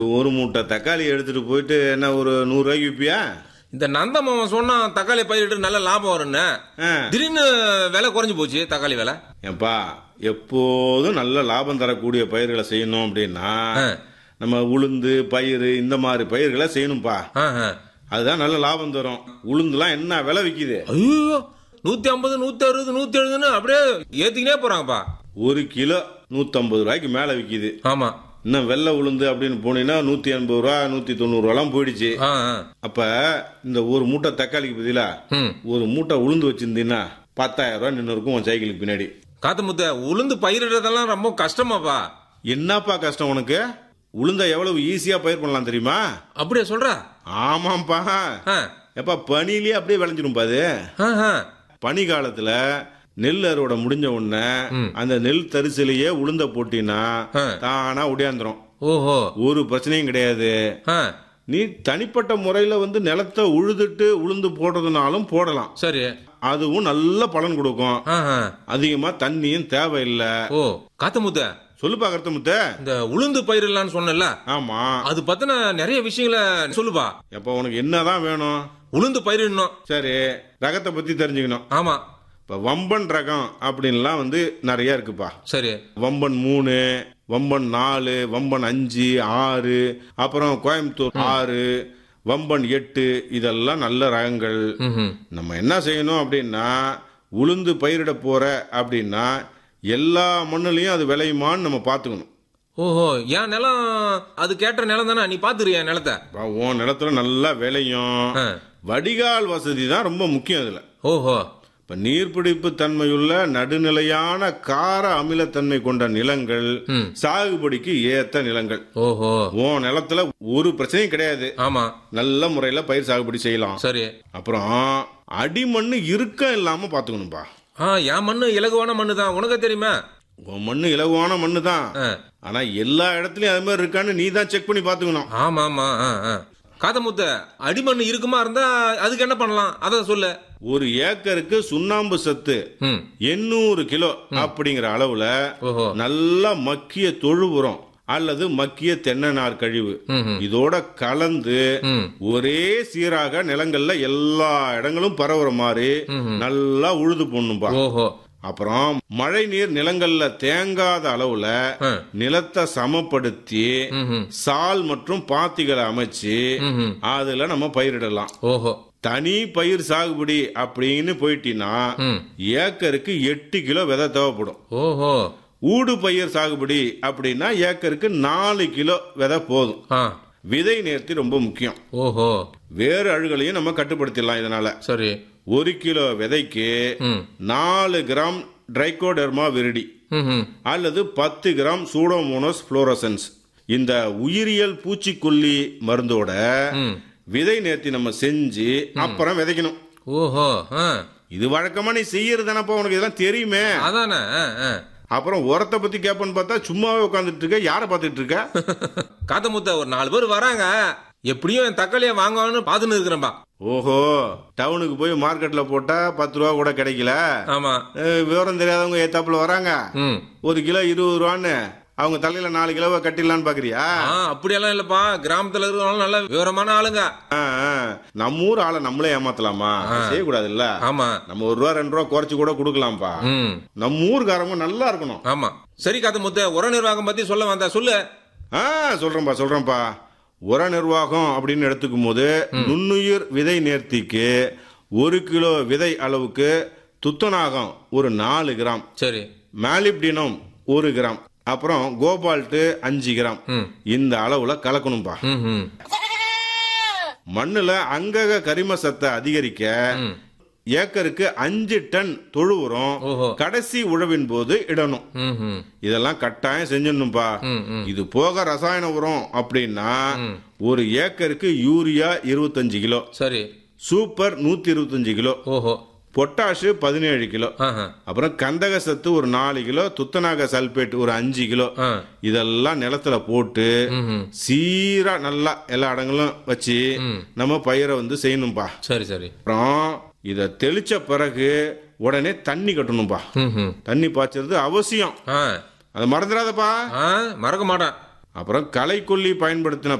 ஒரு மூட்டை தக்காளி எடுத்துட்டு போயிட்டு என்ன ஒரு நூறு ரூபாய்க்கு விற்பியா இந்த நந்த மாமன் சொன்னா தக்காளி பயிரிட்டு நல்ல லாபம் வரும்னு ஆ. திடீர்னு விலை குறைஞ்சு போச்சு தக்காளி விலை ஏன்பா எப்போதும் நல்ல லாபம் தரக்கூடிய பயிர்களை செய்யணும் அப்படின்னா ஆ. நம்ம உளுந்து பயிர் இந்த மாதிரி பயிர்களை செய்யணும்ப்பா ஆ, ஆ. அதுதான் நல்ல லாபம் தரும் உளுந்துலாம் என்ன விலை விக்குது ஐயோ நூத்தி ஐம்பது நூத்தி அறுபது நூத்தி எழுபதுன்னு அப்படியே ஏத்திக்கினே போறாங்கப்பா ஒரு கிலோ நூத்தம்பது ரூபாய்க்கு மேல விக்குது ஆமா இன்னும் வெள்ளை உளுந்து அப்படின்னு போனீங்கன்னா நூத்தி எண்பது ரூபா நூத்தி தொண்ணூறு ரூபாலாம் போயிடுச்சு ஆ, ஆ. அப்ப இந்த ஒரு மூட்டை தக்காளிக்கு பதிலா ம். ஒரு மூட்டை உளுந்து வச்சிருந்தீங்கன்னா பத்தாயிரம் ரூபாய் நின்று இருக்கும் உன் சைக்கிளுக்கு பின்னாடி காத்து முத்த உளுந்து பயிரிடுறதெல்லாம் ரொம்ப கஷ்டமாப்பா என்னப்பா கஷ்டம் உனக்கு உளுந்த எவ்வளவு ஈஸியா பயிர் பண்ணலாம் தெரியுமா அப்படியே சொல்றா ஆமாப்பா ஆ. எப்பா பனிலேயே அப்படியே விளைஞ்சிரும்பா அது ஆ, ஆ. பனி காலத்துல நெல் அறுவடை முடிஞ்ச உடனே அந்த நெல் தரிசிலேயே உளுந்த போட்டினா ஆ. தானா உடையாந்துரும் ஓஹோ ஒரு பிரச்சனையும் கிடையாது ஆ. நீ தனிப்பட்ட முறையில வந்து நிலத்தை உழுதுட்டு உளுந்து போடுறதுனாலும் போடலாம் சரி அதுவும் நல்ல பலன் கொடுக்கும் ஆ, ஆ. அதிகமா தண்ணியும் தேவையில்லை ஓ காத்து முத்த சொல்லுப்பா கருத்தமுத்த இந்த உளுந்து பயிரிடலாம்னு சொன்னல ஆமா அது பத்தின நிறைய விஷயங்களை சொல்லுப்பா எப்ப உனக்கு என்னதான் வேணும் உளுந்து பயிரிடணும் சரி ரகத்தை பத்தி தெரிஞ்சுக்கணும் ஆமா இப்ப வம்பன் ரகம் அப்படின்லாம் வந்து நிறைய இருக்குப்பா சரி வம்பன் மூணு வம்பன் நாலு வம்பன் அஞ்சு ஆறு அப்புறம் கோயம்புத்தூர் ஆறு வம்பன் எட்டு இதெல்லாம் நல்ல ரகங்கள் ம்ஹும். நம்ம என்ன செய்யணும் அப்படின்னா உளுந்து பயிரிட போற அப்படின்னா எல்லா மண்ணுலயும் அது விளையுமான்னு நம்ம பார்த்துக்கணும் ஓஹோ என் நிலம் அது கேட்ட நிலம் தானே நீ பாத்துறிய நிலத்தை அப்ப உன் நிலத்துல நல்லா விளையும் ஆ. வடிகால் வசதி தான் ரொம்ப முக்கியம் இதுல ஓஹோ இப்ப நீர்பிடிப்பு தன்மையுள்ள நடுநிலையான கார அமிலத்தன்மை கொண்ட நிலங்கள் ம். சாகுபடிக்கு ஏத்த நிலங்கள் ஓஹோ உன் நிலத்துல ஒரு பிரச்சனையும் கிடையாது ஆமா நல்ல முறையில பயிர் சாகுபடி செய்யலாம் சரி அப்புறம் அடிமண்ணு இருக்கம் இல்லாம பாத்துக்கணும்பா ஆ என் மண்ணு இலகுவான மண்ணு தான் உனக்கு தெரியுமா உன் மண்ணு இலகுவான மண்ணு தான் ஆ. ஆனா எல்லா இடத்துலயும் அது மாதிரி இருக்கான்னு நீ தான் செக் பண்ணி பாத்துக்கணும் ஆமா ஆமா ஆ, ஆ. காதமுத்த அடிமண்ணு இருக்குமா இருந்தா அதுக்கு என்ன பண்ணலாம் அத சொல்லு ஒரு ஏக்கருக்கு சுண்ணாம்பு சத்து ம் எண்ணூறு கிலோ அப்படிங்கிற அளவுல ஓஹோ நல்லா மக்கிய தொழு உரம் அல்லது மக்கிய தென்னை நார் கழிவு ம்ஹும். இதோட கலந்து ம் ஒரே சீராக நிலங்கள்ல எல்லா இடங்களும் பரவுற மாதிரி நல்லா உழுது போடணும்பா ஓஹோ அப்புறம் மழை நீர் நிலங்கள்ல தேங்காத அளவுல ஆ. நிலத்தை சமப்படுத்தி ம்ஹும். சால் மற்றும் பாத்திகளை அமைச்சு ம்ஹும். அதுல நம்ம பயிரிடலாம் ஓஹோ தனி பயிர் சாகுபடி அப்படின்னு போயிட்டீங்கன்னா ம் ஏக்கருக்கு எட்டு கிலோ விதை தேவைப்படும் ஓஹோ ஊடு பயிர் சாகுபடி அப்படின்னா ஏக்கருக்கு நாலு கிலோ விதை போதும் ஆ விதை நேர்த்தி ரொம்ப முக்கியம் ஓஹோ வேறு அழுகலையும் நம்ம கட்டுப்படுத்திடலாம் இதனால சரி ஒரு கிலோ விதைக்கு ம் நாலு கிராம் ட்ரைகோடெர்மா விரிடி ம் அல்லது பத்து கிராம் சூடோமோனஸ் புளோரசன்ஸ் இந்த உயிரியல் பூச்சிக்கொல்லி மருந்தோட ம் விதை நேர்த்தி நம்ம செஞ்சு அப்புறம் விதைக்கணும் ஓஹோ ஆ இது வழக்கமா நீ செய்யறதுனப்பா உனக்கு இதெல்லாம் தெரியுமே அதானே ஆ, ஆ. அப்புறம் உரத்தை பத்தி கேப்பன்னு பார்த்தா சும்மாவே உட்காந்துட்டு இருக்க யாரை பார்த்துட்டு இருக்க காத்தமுத்த ஒரு நாலு பேர் வராங்க எப்படியும் என் தக்காளியை வாங்கணும்னு பாத்துன்னு இருக்கிறேன்பா ஓஹோ டவுனுக்கு போய் மார்க்கெட்ல போட்டா பத்து ரூபா கூட கிடைக்கல ஆமா அஹ், விவரம் தெரியாதவங்க ஏத்தாப்புல வராங்க ம் ஒரு கிலோ இருபது ரூபான்னு அவங்க தலையில நாலு கிலோவை கட்டிடலான்னு பாக்குறியா ஆ அப்படியெல்லாம் இல்லப்பா கிராமத்துல இருக்கிறவங்க நல்ல விவரமான ஆளுங்க ஆ, ஆ. நம்ம ஊர் ஆளை நம்மளே ஏமாத்தலாமா செய்யக்கூடாது இல்ல ஆமா நம்ம ஒரு ரூபா ரெண்டு ரூபா குறைச்சு கூட கொடுக்கலாம்ப்பா ம் நம்ம ஊர்காரங்க நல்லா இருக்கணும் ஆமா சரி காத்தமுத்த உர நிர்வாகம் பத்தி சொல்ல வந்தா சொல்லு ஆ சொல்றேன்பா சொல்றேன்பா உர நிர்வாகம் அப்படின்னு எடுத்துக்கும் போது நுண்ணுயிர் விதை நேர்த்திக்கு ஒரு கிலோ விதை அளவுக்கு துத்தநாகம் ஒரு நாலு கிராம் சரி மேலிப்டினம் ஒரு கிராம் அப்புறம் கோபால்ட்டு அஞ்சு கிராம் ம். இந்த அளவுல கலக்கணும்பா ம் ம் மண்ணுல அங்கக கரிம சத்தை அதிகரிக்க ம். ஏக்கருக்கு அஞ்சு டன் தொழு உரம் ஓஹோ. கடைசி உழவின் போது இடணும் ம் ம் இதெல்லாம் கட்டாயம் செஞ்சிடணும்பா ம், ம். இது போக ரசாயன உரம் அப்படின்னா ஒரு ஏக்கருக்கு யூரியா இருபத்தஞ்சு கிலோ சரி சூப்பர் நூத்தி இருபத்தஞ்சு கிலோ ஓஹோ பொட்டாஷு பதினேழு கிலோ ஆஹா அப்புறம் கந்தக சத்து ஒரு நாலு கிலோ துத்தநாக சல்பேட் ஒரு அஞ்சு கிலோ ஆ இதெல்லாம் நிலத்துல போட்டு ம் ம் சீரா நல்லா எல்லா இடங்களும் வச்சு நம்ம பயிரை வந்து செய்யணும்பா சரி சரி அப்புறம் இத தெளிச்ச பிறகு உடனே தண்ணி கட்டணும்பா ம் ம் தண்ணி பாய்ச்சறது அவசியம் ஆ அதை மறந்துடாதப்பா ஆ மறக்க மாட்டேன் அப்புறம் களைக்கொல்லி பயன்படுத்தின